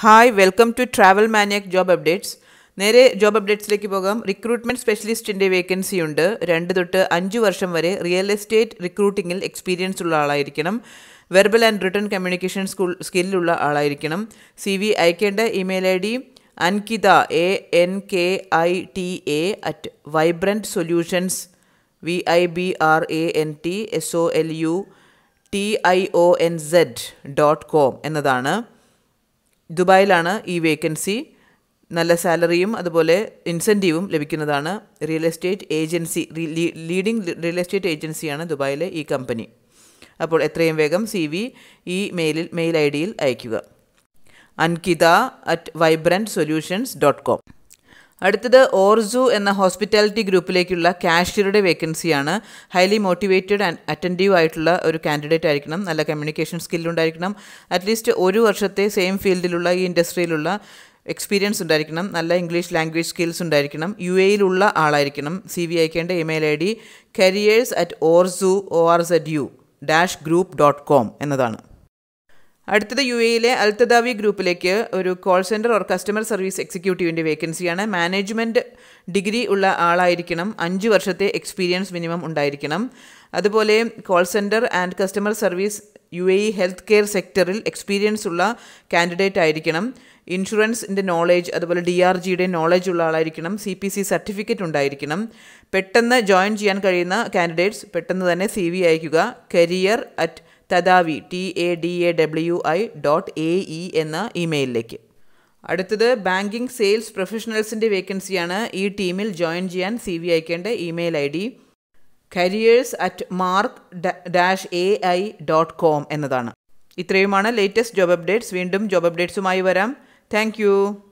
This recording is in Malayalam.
hi welcome to travel maniac job updates നേരെ ജോബ് അപ്ഡേറ്റ്സിലേക്ക് പോകാം റിക്രൂട്ട്മെൻറ്റ് സ്പെഷ്യലിസ്റ്റിൻ്റെ വേക്കൻസി ഉണ്ട് രണ്ട് തൊട്ട് അഞ്ച് വർഷം വരെ റിയൽ എസ്റ്റേറ്റ് റിക്രൂട്ടിങ്ങിൽ എക്സ്പീരിയൻസ് ഉള്ള ആളായിരിക്കണം വെർബൽ ആൻഡ് റിട്ടേൺ കമ്മ്യൂണിക്കേഷൻ സ്കൂൾ സ്കില്ലുള്ള ആളായിരിക്കണം സി വി അയക്കേണ്ട email I D Ankita A N K I T A at Vibrant Solutions V I B R A N T S O L U T I O N Z dot com എന്നതാണ് ദുബായിലാണ് ഈ വേക്കൻസി നല്ല സാലറിയും അതുപോലെ ഇൻസെൻറ്റീവും ലഭിക്കുന്നതാണ് real estate agency leading real estate ഏജൻസിയാണ് ദുബായിലെ ഈ കമ്പനി അപ്പോൾ എത്രയും വേഗം സി വി ഈ മെയിലിൽ മെയിൽ ഐ ഡിയിൽ അയയ്ക്കുക Ankita at Vibrant Solutions dot com അടുത്തത് ഓർസു എന്ന ഹോസ്പിറ്റാലിറ്റി ഗ്രൂപ്പിലേക്കുള്ള കാഷ്യറുടെ വേക്കൻസിയാണ് ഹൈലി മോട്ടിവേറ്റഡ് ആൻഡ് അറ്റൻറ്റീവ് ആയിട്ടുള്ള ഒരു കാൻഡിഡേറ്റ് ആയിരിക്കണം നല്ല കമ്മ്യൂണിക്കേഷൻ സ്കില്ലുണ്ടായിരിക്കണം അറ്റ്ലീസ്റ്റ് ഒരു വർഷത്തെ സെയിം ഫീൽഡിലുള്ള ഈ ഇൻഡസ്ട്രിയിലുള്ള എക്സ്പീരിയൻസ് ഉണ്ടായിരിക്കണം നല്ല ഇംഗ്ലീഷ് ലാംഗ്വേജ് സ്കിൽസ് ഉണ്ടായിരിക്കണം യു എയിലുള്ള ആളായിരിക്കണം സി വി അയക്കേണ്ട email I D careers at Orzu O R Z U dash group dot com എന്നതാണ് അടുത്തത് യു എയിലെ അൽത്തദാവി ഗ്രൂപ്പിലേക്ക് ഒരു call centre or customer service എക്സിക്യൂട്ടീവിൻ്റെ വേക്കൻസിയാണ് മാനേജ്മെൻറ്റ് ഡിഗ്രി ഉള്ള ആളായിരിക്കണം അഞ്ച് വർഷത്തെ എക്സ്പീരിയൻസ് മിനിമം ഉണ്ടായിരിക്കണം അതുപോലെ call centre and customer service U A E health care സെക്ടറിൽ എക്സ്പീരിയൻസ് ഉള്ള കാൻഡിഡേറ്റ് ആയിരിക്കണം ഇൻഷുറൻസിൻ്റെ നോളേജ് അതുപോലെ ഡി ആർ ജിയുടെ നോളേജ് ഉള്ള ആളായിരിക്കണം സി പി സി സർട്ടിഫിക്കറ്റ് ഉണ്ടായിരിക്കണം പെട്ടെന്ന് ജോയിൻ ചെയ്യാൻ കഴിയുന്ന കാൻഡിഡേറ്റ്സ് പെട്ടെന്ന് തന്നെ സി വി അയക്കുക career at Tadawi T A D A W I dot A E എന്ന ഇമെയിലിലേക്ക് അടുത്തത് ബാങ്കിങ് സെയിൽസ് പ്രൊഫഷണൽസിൻ്റെ വേക്കൻസിയാണ് ഈ ടീമിൽ ജോയിൻ ചെയ്യാൻ സി വി അയക്കേണ്ട email I D careers at mark dash A I dot com എന്നതാണ് ഇത്രയുമാണ് ലേറ്റസ്റ്റ് ജോബ് അപ്ഡേറ്റ്സ് വീണ്ടും ജോബ് അപ്ഡേറ്റ്സുമായി വരാം താങ്ക്